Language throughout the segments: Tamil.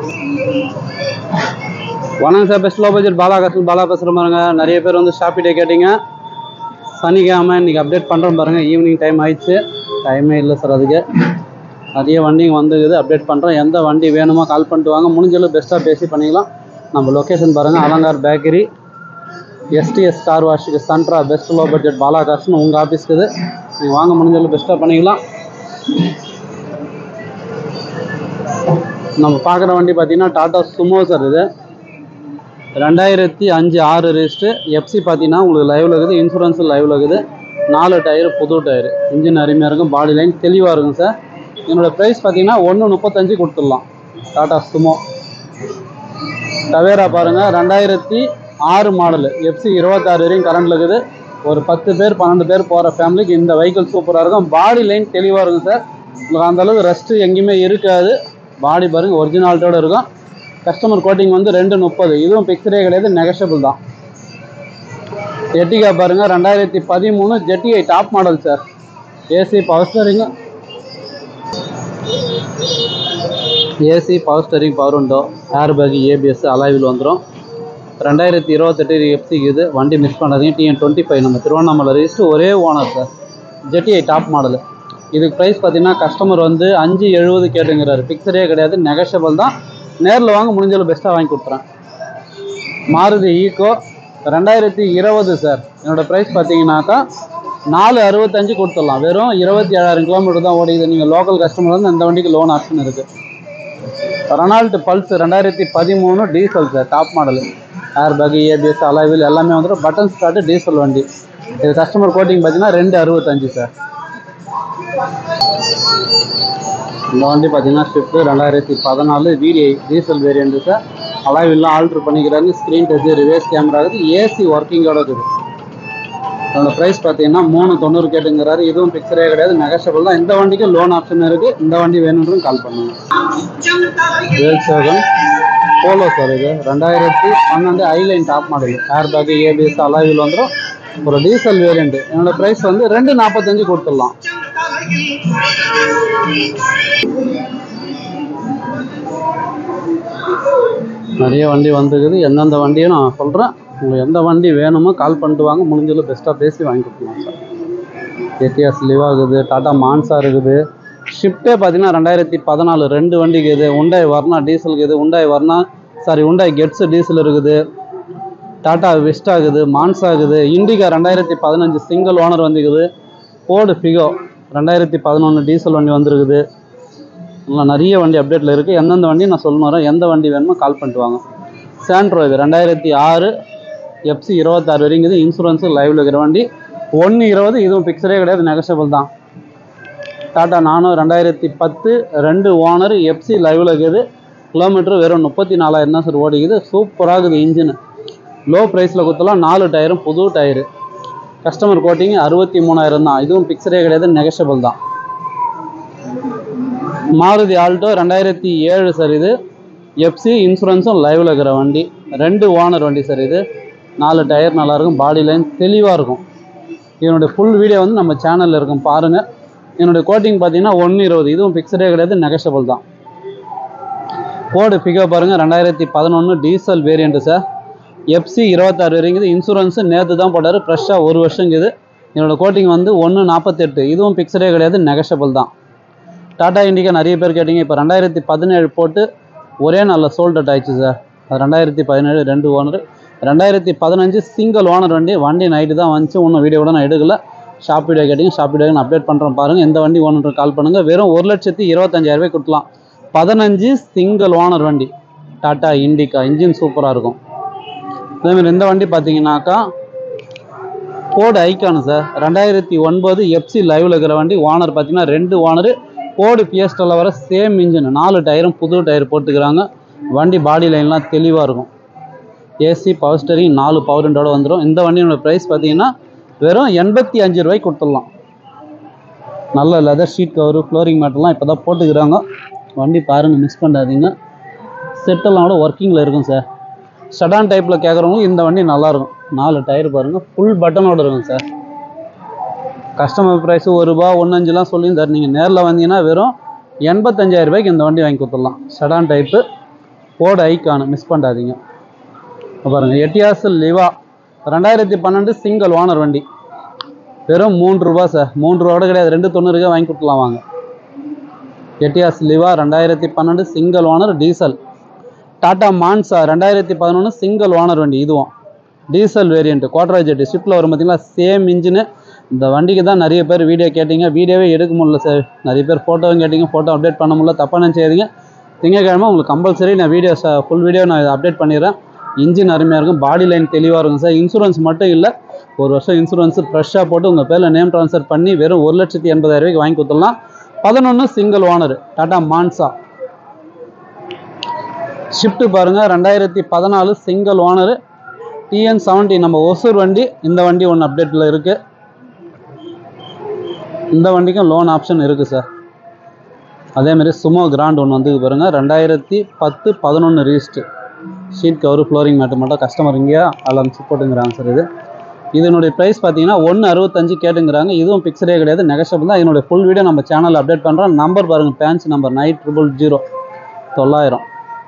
வணக்கம் sir best low budget Bala கஸ்டல் பாலா பேசுகிற பாருங்க நிறைய பேர் வந்து ஷாப்பிட்டே கேட்டீங்க சனிக்கிழமை இன்னைக்கு அப்டேட் பண்ணுறோம் பாருங்க ஈவினிங் டைம் ஆயிடுச்சு டைமே இல்லை சார் அதுக்கு நிறைய வண்டிங்க வந்துக்குது அப்டேட் பண்ணுறோம் எந்த வண்டி வேணுமோ கால் பண்ணிட்டு வாங்க முடிஞ்சளவு பெஸ்ட்டாக பேசி பண்ணிக்கலாம் நம்ம லொக்கேஷன் பாருங்கள் அலங்கார் பேக்கரி எஸ்டிஎஸ் கார் வாஷுக்கு சன்ட்ரா பெஸ்ட் லோ பட்ஜெட் பாலா கார்ஸ்னு உங்கள் ஆஃபீஸ்க்கு இது நீங்கள் வாங்க முடிஞ்சளவு பெஸ்ட்டாக பண்ணிக்கலாம் நம்ம பார்க்குற வண்டி பார்த்தீங்கன்னா டாடா சுமோ சார் இது ரெண்டாயிரத்தி அஞ்சு ஆறு ரெஜிஸ்ட்ரு எஃப்சி பார்த்தீங்கன்னா உங்களுக்கு லைவில் இருக்குது இன்சூரன்ஸ் லைவில் இருக்குது நாலு டயரு புது டயரு இன்ஜின் அருமையாக இருக்கும் பாடி லைன் தெளிவாக இருக்கும் சார் என்னோட ப்ரைஸ் பார்த்தீங்கன்னா ஒன்று முப்பத்தஞ்சு கொடுத்துடலாம் டாடா சுமோ டவேரா பாருங்கள் ரெண்டாயிரத்தி ஆறு மாடலு எஃப்சி இருபத்தாறு வரையும் கரண்டில் இருக்குது ஒரு பத்து பேர் பன்னெண்டு பேர் போகிற ஃபேமிலிக்கு இந்த வெஹிக்கிள் சூப்பராக இருக்கும் பாடி லைன் தெளிவாக இருக்கும் சார் உங்களுக்கு அந்த அளவுக்கு ரெஸ்ட்டு எங்கேயுமே இருக்காது பாடி பாருங்கள் ஒரிஜினாலிட்டியோட இருக்கும் கஸ்டமர் கோட்டிங் வந்து ரெண்டு முப்பது இதுவும் பிக்சரே கிடையாது நெகஷபிள் தான் எட்டிகா பாருங்கள் ரெண்டாயிரத்தி பதிமூணு ZDI top model sir AC power ஸ்டரிங்கு ஏசி பவர் ஸ்டரிங் பவர் உண்டோ ஏர் பேக் ஏபிஎஸ் அலாவில் வந்துடும் ரெண்டாயிரத்தி இருபத்தெட்டு எஃப்சிக்கு இது வண்டி மிஸ் பண்ணாதீங்க டிஎன் டுவெண்ட்டி ஃபைவ் நம்ம திருவண்ணாமலை ரெஜிஸ்டர் ஒரே owner sir ZDI top model இதுக்கு ப்ரைஸ் பார்த்தீங்கன்னா கஸ்டமர் வந்து அஞ்சு எழுபது கேட்டுங்கிறாரு பிக்சரே கிடையாது நெகஷபிள் தான் நேரில் வாங்க முடிஞ்சளவு பெஸ்ட்டாக வாங்கி கொடுத்துறேன் மாருதி ஈக்கோ ரெண்டாயிரத்தி இருபது சார் என்னோடய ப்ரைஸ் பார்த்தீங்கன்னாக்கா நாலு அறுபத்தஞ்சு கொடுத்துடலாம் வெறும் இருபத்தி ஏழாயிரம் கிலோமீட்டர் தான் ஓடிது நீங்கள் லோக்கல் கஸ்டமர் வந்து அந்த வண்டிக்கு லோன் ஆப்ஷன் இருக்குது ரெனால்ட் பல்ஸ் ரெண்டாயிரத்தி பதிமூணு diesel sir top model air bag ABS alloy wheel எல்லாமே வந்துடும் பட்டன் ஸ்டார்ட்டு டீசல் வண்டி இது கஸ்டமர் கோட்டிங் பார்த்தீங்கன்னா ரெண்டு அறுபத்தஞ்சு சார் இந்த வண்டி பார்த்தீங்கன்னா ஸ்விஃப்ட் ரெண்டாயிரத்தி பதினாலு விடிஐ டீசல் வேரியண்ட்டு சார் அலாவில்லாம் ஆல்ட்ரு பண்ணிக்கிறாங்க ஸ்க்ரீன் டச்சு ரிவேர்ஸ் கேமரா இருக்குது ஏசி ஒர்க்கிங்கோட இருக்குது அதோட ப்ரைஸ் பார்த்தீங்கன்னா மூணு தொண்ணூறு கேட்டுங்கிறாரு இதுவும் பிக்சரே கிடையாது நெகஷபிள் தான் இந்த வண்டிக்கு லோன் ஆப்ஷன் இருக்குது இந்த வண்டி வேணுன்றதும் கால் பண்ணுங்க வேல் சேகன் போலோ சார் இது ரெண்டாயிரத்தி பன்னெண்டு ஐலைன் top model air bag ABS alloy wheel வந்துடும் ஒரு டீசல் வேரியண்ட் என்னோட ப்ரைஸ் வந்து ரெண்டு நாற்பத்தஞ்சு கொடுத்துடலாம் நிறைய வண்டி வந்துக்குது எந்தெந்த வண்டியும் நான் சொல்கிறேன் உங்களுக்கு எந்த வண்டி வேணுமோ கால் பண்ணிட்டு வாங்க முடிஞ்சளவு பெஸ்ட்டாக பேசி வாங்கி கொடுக்கலாம் சார் ஏடிஎஸ் லிவா இருக்குது டாடா மான்சா இருக்குது ஷிஃப்ட்டே பார்த்தீங்கன்னா ரெண்டாயிரத்தி பதினாலு ரெண்டு வண்டிக்கு இது உண்டாய் வர்ணா டீசலுக்கு இது Hyundai Verna sorry Hyundai Getz diesel இருக்குது டாடா விஸ்டா இருக்குது மான்சா இருக்குது இண்டிகா ரெண்டாயிரத்தி பதினஞ்சு சிங்கிள் ஓனர் வந்துக்குது ஃபோர்டு ஃபிகோ ரெண்டாயிரத்தி பதினொன்று டீசல் வண்டி வந்திருக்குது நல்லா நிறைய வண்டி அப்டேட்டில் இருக்குது எந்தெந்த வண்டி நான் சொல்லணும் வரேன் எந்த வண்டி வேணுமோ கால் பண்ணிட்டு வாங்க சாண்ட்ரோ இது ரெண்டாயிரத்தி ஆறு எஃப்சி இருபத்தாறு வரைக்கும் இது இன்சூரன்ஸு லைவில் இருக்கிற வண்டி ஒன்று இருபது இதுவும் பிக்சரே கிடையாது நெகஷபிள் தான் டாட்டா நானும் ரெண்டாயிரத்தி பத்து ரெண்டு ஓனர் எஃப்சி லைவில் இருக்குது கிலோமீட்டர் வெறும் முப்பத்தி நாலாயிரம் தான் சார் ஓடிக்குது சூப்பராக இருக்குது இன்ஜின் லோ ப்ரைஸில் கொடுத்தலாம் நாலு டயரும் புது டயரு கஸ்டமர் கோட்டிங் அறுபத்தி மூணாயிரம் தான் இதுவும் பிக்சரே கிடையாது நெகஷபிள் தான் மாருதி ஆல்டோ ரெண்டாயிரத்தி ஏழு சார் இது எஃப்சி இன்சூரன்ஸும் லைவில் இருக்கிற வண்டி ரெண்டு ஓனர் வண்டி சார் இது நாலு டயர் நல்லாயிருக்கும் பாடி லைன் தெளிவாக இருக்கும் இதனுடைய ஃபுல் வீடியோ வந்து நம்ம சேனலில் இருக்கும் பாருங்கள் என்னுடைய கோட்டிங் பார்த்தீங்கன்னா ஒன்று இருபது இதுவும் பிக்சடே கிடையாது நெகஷபிள் தான் கோடு ஃபிகர் பாருங்கள் ரெண்டாயிரத்தி பதினொன்று டீசல் வேரியண்ட்டு சார் எஃப்சி இருபத்தாறு வரைக்கும் இன்சூரன்ஸு நேற்று தான் போட்டார் ஃப்ரெஷ்ஷாக ஒரு வருஷங்குது என்னோடய கோட்டிங் வந்து ஒன்று நாற்பத்தெட்டு இதுவும் பிக்சடே கிடையாது நெகஷபிள் தான் டாடா இண்டிகா நிறைய பேர் கேட்டிங்க இப்போ ரெண்டாயிரத்தி பதினேழு போட்டு ஒரே நாளில் சோல்ட் அவுட் ஆயிடுச்சு சார் அது ரெண்டாயிரத்தி பதினேழு ரெண்டு ஓனர் ரெண்டாயிரத்தி பதினஞ்சு சிங்கிள் ஓனர் வண்டி வண்டி நைட்டு தான் வந்துச்சு இன்னும் வீடியோ கூட நான் எடுக்கல ஷாப் வீடியோ கேட்டிங்க ஷாப் வீடியோ நான் அப்டேட் பண்ணுறேன் பாருங்கள் எந்த வண்டி ஓனர் கால் பண்ணுங்கள் வெறும் ஒரு லட்சத்தி இருபத்தஞ்சாயிரம் ரூபாய் கொடுக்கலாம் பதினஞ்சு சிங்கிள் ஓனர் வண்டி டாடா இண்டிகா இன்ஜின் சூப்பராக இருக்கும் அதேமாதிரி இந்த வண்டி பார்த்தீங்கன்னாக்கா கோடு ஐக்கானு சார் ரெண்டாயிரத்தி ஒன்பது எஃப்சி லைவில் இருக்கிற வண்டி ஓனர் பார்த்தீங்கன்னா ரெண்டு ஓனரு கோடு பிஎஸ்டில் வர சேம் இன்ஜின் நாலு டயரும் புது டயர் போட்டுக்கிறாங்க வண்டி பாடி லைன்லாம் தெளிவாக இருக்கும் ஏசி பவர் ஸ்டரிங் நாலு பவர் விண்டோட வந்துடும் இந்த வண்டியோட ப்ரைஸ் பார்த்தீங்கன்னா வெறும் எண்பத்தி அஞ்சு ரூபாய்க்கு கொடுத்துடலாம் நல்ல லெதர் ஷீட் கவரு ஃப்ளோரிங் மேட்டெல்லாம் இப்போ தான் போட்டுக்கிறாங்க வண்டி பாருங்கள் மிஸ் பண்ணாதீங்க செட்டெல்லாம் கூட ஒர்க்கிங்கில் இருக்கும் சார் சடான் டைப்பில் கேட்குறவங்களுக்கு இந்த வண்டி நல்லாயிருக்கும் நாலு டயர் பாருங்கள் ஃபுல் பட்டனோட இருக்கும் சார் கஸ்டமர் ப்ரைஸு ஒரு ரூபா ஒன்று அஞ்சுலாம் சொல்லியிருந்தார் நீங்கள் நேரில் வந்தீங்கன்னா வெறும் எண்பத்தஞ்சாயிரம் ரூபாய்க்கு இந்த வண்டி வாங்கி கொடுத்துடலாம் sedan type Ford Ikon miss பண்ணாதீங்க இப்ப பாருங்க எட்டியாஸ் லிவா ரெண்டாயிரத்தி பன்னெண்டு சிங்கிள் ஓனர் வண்டி வெறும் மூன்று ரூபா சார் மூன்று ரூபா கிடையாது ரெண்டு தொண்ணூறுக்கே வாங்கி கொடுத்துலாம் வாங்க எட்டியாஸ் லிவா ரெண்டாயிரத்தி பன்னெண்டு single owner diesel Tata Manza ரெண்டாயிரத்தி பதினொன்று சிங்கிள் ஓனர் வண்டி இதுவும் டீசல் வேரியண்ட் கோட்ராஜ் ஜெட்டு ஷிப்பில் வரும் பார்த்தீங்களா சேம் இன்ஜினு இந்த வண்டிக்கு தான் நிறைய பேர் வீடியோ கேட்டீங்க வீடியோவே எடுக்க முடியல சார் நிறைய பேர் ஃபோட்டோவும் கேட்டீங்க ஃபோட்டோ அப்டேட் பண்ண முடியல தப்பாக நினச்சாதீங்க திங்கக்கிழமை உங்களுக்கு கம்பல்சரி நான் வீடியோ ஃபுல் வீடியோ நான் அப்டேட் பண்ணிடுறேன் இன்ஜின் அருமையாக இருக்கும் பாடி லைன் தெளிவாக இருக்கும் சார் இன்சூரன்ஸ் மட்டும் இல்லை ஒரு வருஷம் இன்சூரன்ஸ் ஃப்ரெஷ்ஷாக போட்டு உங்கள் பேரில் நேம் ட்ரான்ஸ்ஃபர் பண்ணி வெறும் ஒரு லட்சத்தி எண்பதாயிரம் ரூபாய்க்கு வாங்கி கொடுத்துடலாம் பதினொன்று single owner Tata Manza Swift பாருங்க ரெண்டாயிரத்தி பதினாலு சிங்கிள் ஓனர் டிஎன் செவன்ட்டி நம்ம ஒசூர் வண்டி இந்த வண்டி ஒன்று அப்டேட்டில் இருக்குது இந்த வண்டிக்கும் லோன் ஆப்ஷன் இருக்குது சார் அதேமாரி சுமோ கிராண்ட் ஒன்று வந்து பாருங்க ரெண்டாயிரத்தி பத்து பதினொன்று rest seat cover flooring mat மட்டும் கஸ்டமர் இங்கேயே அலம்ஸ் போட்டுங்கிறாங்க சார் இது இதனுடைய ப்ரைஸ் பார்த்தீங்கன்னா ஒன்று அறுபத்தஞ்சு கேட்டுங்கிறாங்க இதுவும் பிக்சரே கிடையாது நெகஷபிள் தான் இதனுடைய ஃபுல் வீடியோ நம்ம சேனலில் அப்டேட் பண்ணுறோம் நம்பர் பாருங்கள் பேன்ஸ் நம்பர் நைன் ட்ரிபிள் ஜீரோ தொள்ளாயிரம்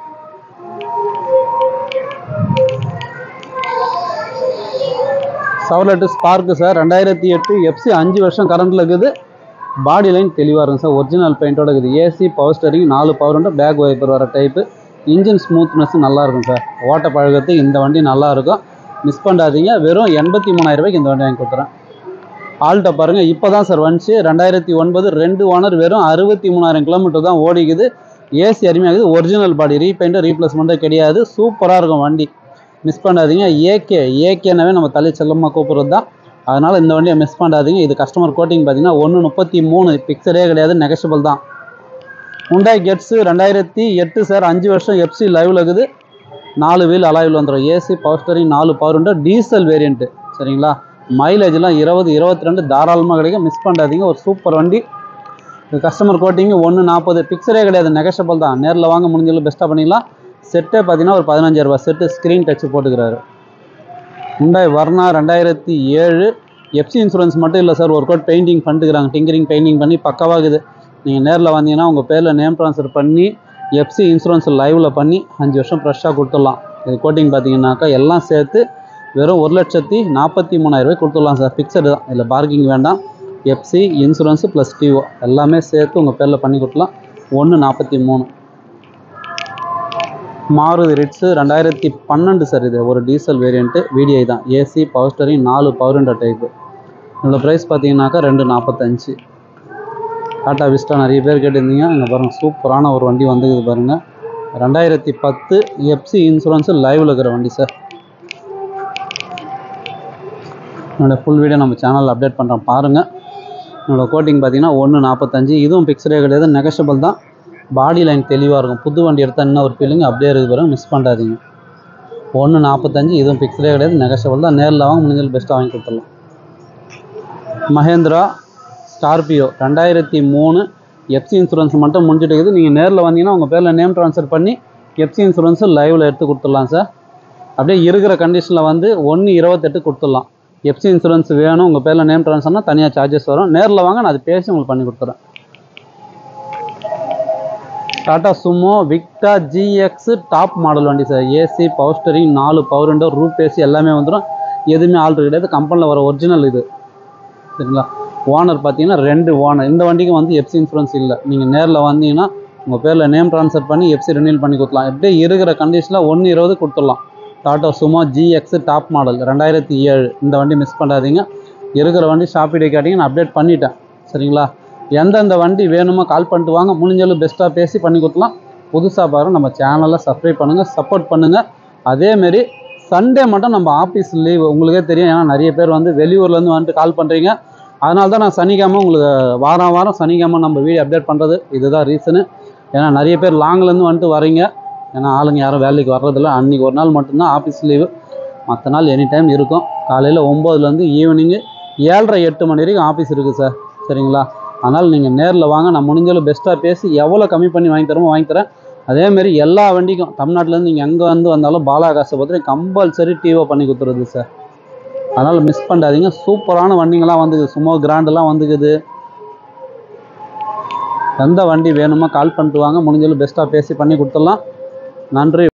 சவலட்டு ஸ்பார்க்கு சார் ரெண்டாயிரத்தி எட்டு எஃப்சி அஞ்சு வருஷம் கரண்டில் இருக்குது பாடி லைன் தெளிவாக இருக்கும் சார் ஒரிஜினல் பெயிண்டோட இருக்குது ஏசி பவர் ஸ்டரிங் நாலு பவர் உண்டு பேக் வைப்பர் வர டைப்பு இன்ஜின் ஸ்மூத்னஸ் நல்லா இருக்கும் சார் ஓட்ட பழகத்துக்கு இந்த வண்டி நல்லா இருக்கும் மிஸ் பண்ணாதீங்க வெறும் எண்பத்தி மூணாயிரம் ரூபாய்க்கு இந்த வண்டி வாங்கி கொடுத்துறேன் ஆல்ட்டோ பாருங்கள் இப்போ தான் சார் வந்துச்சு ரெண்டாயிரத்தி ஒன்பது ரெண்டு ஓனர் வெறும் அறுபத்தி மூணாயிரம் கிலோமீட்டர் தான் ஓடிக்குது ஏசி அருமையாகுது ஒரிஜினல் பாடி ரீபெயிண்ட் ரீப்ளேஸ்மெண்ட்டே கிடையாது சூப்பராக இருக்கும் வண்டி மிஸ் பண்ணாதீங்க ஏகே ஏகேனாவே நம்ம தலை செல்லமாக கூப்பிட்றது தான் அதனால் இந்த வண்டியை மிஸ் பண்ணாதீங்க இது கஸ்டமர் கோட்டிங் பார்த்தீங்கன்னா ஒன்று முப்பத்தி மூணு பிக்சரே கிடையாது நெகஷபிள் தான் உண்டாய் கெட்ஸு ரெண்டாயிரத்தி எட்டு சார் அஞ்சு வருஷம் எஃப்சி லைவில் இருக்குது நாலு வீல் அலாயில் வந்துடும் ஏசி பவர் ஸ்டரிங் நாலு பவர் உண்டு டீசல் வேரியண்ட்டு சரிங்களா மைலேஜ்லாம் இருபது இருபத்தி ரெண்டு தாராளமாக கிடைக்கும் மிஸ் பண்ணாதீங்க ஒரு சூப்பர் வண்டி இது கஸ்டமர் கோட்டிங்கு ஒன்று நாற்பது பிக்சரே கிடையாது நெகஷபிள் தான் நேரில் வாங்க முடிஞ்சளவு பெஸ்ட்டாக பண்ணிக்கலாம் செட்டே பார்த்தீங்கன்னா ஒரு பதினஞ்சாயிரம் ரூபாய் செட்டு ஸ்க்ரீன் டச் போட்டுக்கிறாரு உண்டாய் வர்ணா ரெண்டாயிரத்தி ஏழு எஃப்சி இன்சூரன்ஸ் மட்டும் இல்லை சார் ஒர்க் அவுட் பெயிண்டிங் பண்ணிட்டுக்கிறாங்க டிங்கரிங் பெயிண்டிங் பண்ணி பக்கவாகுது நீங்கள் நேரில் வந்தீங்கன்னா உங்கள் பேரில் நேம் ட்ரான்ஸ்ஃபர் பண்ணி எஃப்சி இன்சூரன்ஸ் லைவில் பண்ணி அஞ்சு வருஷம் ஃப்ரெஷ்ஷாக கொடுத்துடலாம் இது கோட்டிங் பார்த்தீங்கன்னாக்கா எல்லாம் சேர்த்து வெறும் ஒரு லட்சத்தி நாற்பத்தி மூணாயிரரூபாய் கொடுத்துடலாம் சார் ஃபிக்ஸடு தான் இதில் பார்க்கிங் வேண்டாம் எஃப்சி இன்சூரன்ஸு ப்ளஸ் டிஓ எல்லாமே சேர்த்து உங்கள் பேரில் பண்ணி கொடுக்கலாம் ஒன்று நாற்பத்தி மூணு மாருதி ரிட்ஸு ரெண்டாயிரத்தி பன்னெண்டு சார் இது ஒரு டீசல் வேரியண்ட்டு விடிஐ தான் ஏசி பவர் ஸ்டரிங் நாலு பவர் விண்டோ டைப்பு இதோட ப்ரைஸ் பார்த்தீங்கன்னாக்கா ரெண்டு நாற்பத்தஞ்சு டாட்டா விஸ்டா நிறைய பேர் கேட்டிருந்தீங்க இங்கே பாருங்கள் சூப்பரான ஒரு வண்டி வந்துக்குது பாருங்கள் ரெண்டாயிரத்தி பத்து எஃப்சி இன்சூரன்ஸு லைவில் இருக்கிற வண்டி சார் என்னோடய ஃபுல் வீடியோ நம்ம சேனலில் அப்டேட் பண்ணுறோம் பாருங்கள் என்னோடய கோட்டிங் பார்த்தீங்கன்னா ஒன்று நாற்பத்தஞ்சு இதுவும் பிக்சரே கிடையாது நெகஷபிள் தான் பாடி லைன் தெளிவாக இருக்கும் புது வண்டி எடுத்தால் இன்னும் ஒரு ஃபீலிங் அப்படியே இருக்கு பாருங்க மிஸ் பண்ணாதீங்க ஒன்று நாற்பத்தஞ்சு இதுவும் பிக்சரே கிடையாது நெகஷபிள் தான் நேரில் வாங்க முடிஞ்சது பெஸ்ட்டாக வாங்கி கொடுத்துடலாம் மஹேந்திரா ஸ்கார்பியோ ரெண்டாயிரத்தி மூணு எஃப்சி இன்சூரன்ஸ் மட்டும் முடிஞ்சுட்டு இருக்குது நீங்கள் நேரில் வந்தீங்கன்னா உங்கள் பேரில் நேம் ட்ரான்ஸ்ஃபர் பண்ணி எஃப்சி இன்சூரன்ஸு லைவில் எடுத்து கொடுத்துடலாம் சார் அப்படியே இருக்கிற கண்டிஷனில் வந்து ஒன்று இருபத்தெட்டு கொடுத்துடலாம் எஃப்சி இன்சூரன்ஸ் வேணும் உங்கள் பேரில் நேம் ட்ரான்ஸ்ஃபர்னா தனியாக சார்ஜஸ் வரும் நேரில் வாங்க நான் அது பேசி உங்களுக்கு பண்ணி கொடுத்துறேன் Tata Sumo Victa GX top model வண்டி சார் ஏசி பவர் ஸ்டரிங் நாலு பவர் விண்டோ ரூப் ஏசி எல்லாமே வந்துடும் எதுவுமே ஆல்ட்ரு கிடையாது கம்பெனியில் வர ஒரிஜினல் இது சரிங்களா ஓனர் பார்த்தீங்கன்னா ரெண்டு ஓனர் இந்த வண்டிக்கு வந்து எஃப்சி இன்சூரன்ஸ் இல்லை நீங்கள் நேரில் வந்தீங்கன்னா உங்கள் பேரில் நேம் ட்ரான்ஸ்ஃபர் பண்ணி எஃப்சி ரினியூல் பண்ணி கொடுக்கலாம் எப்படியே இருக்கிற கண்டிஷனில் ஒன்று இருபது கொடுத்துடலாம் Tata Sumo GX top model ரெண்டாயிரத்தி ஏழு இந்த வண்டி மிஸ் பண்ணாதீங்க இருக்கிற வண்டி ஷாப்பிடே கேட்டிங்க நான் அப்டேட் பண்ணிட்டேன் சரிங்களா எந்தெந்த வண்டி வேணுமோ கால் பண்ணிட்டு வாங்க முடிஞ்சளவு பெஸ்ட்டாக பேசி பண்ணி கொடுக்கலாம் புதுசாக பாருங்க நம்ம சேனலை சப்ஸ்கிரைப் பண்ணுங்கள் சப்போர்ட் பண்ணுங்கள் அதேமாரி சண்டே மட்டும் நம்ம ஆஃபீஸ் லீவ் உங்களுக்கே தெரியும் ஏன்னா நிறைய பேர் வந்து வெளியூர்லேருந்து வந்துட்டு கால் பண்ணுறீங்க அதனால தான் நான் சனிக்கிழமை உங்களுக்கு வாரம் வாரம் சனிக்கிழமை நம்ம வீடியோ அப்டேட் பண்ணுறது இதுதான் ரீசனு ஏன்னா நிறைய பேர் லாங்லேருந்து வந்துட்டு வரீங்க ஏன்னா ஆளுங்க யாரும் வேலைக்கு வர்றதில்ல அன்றைக்கி ஒரு நாள் மட்டும்தான் ஆஃபீஸ் லீவு மற்ற நாள் எனி டைம் இருக்கும் காலையில் ஒம்போதுலேருந்து ஈவினிங்கு ஏழரை எட்டு மணி வரைக்கும் ஆஃபீஸ் இருக்குது சார் சரிங்களா அதனால் நீங்கள் நேரில் வாங்க நான் முடிஞ்சளவு பெஸ்ட்டாக பேசி எவ்வளோ கம்மி பண்ணி வாங்கி தரமோ வாங்கி தரேன் அதேமாரி எல்லா வண்டிக்கும் தமிழ்நாட்டிலேருந்து நீங்கள் எங்கே வந்து வந்தாலும் பாலாகாசை பற்றி கம்பல்சரி டிஓ பண்ணி கொடுத்துருது சார் அதனால் மிஸ் பண்ணாதீங்க சூப்பரான வண்டிங்கெல்லாம் வந்துக்குது சுமோ கிராண்டெல்லாம் வந்துக்குது எந்த வண்டி வேணுமோ கால் பண்ணிட்டு வாங்க முடிஞ்சளவு பெஸ்ட்டாக பேசி பண்ணி கொடுத்துடலாம் நன்றி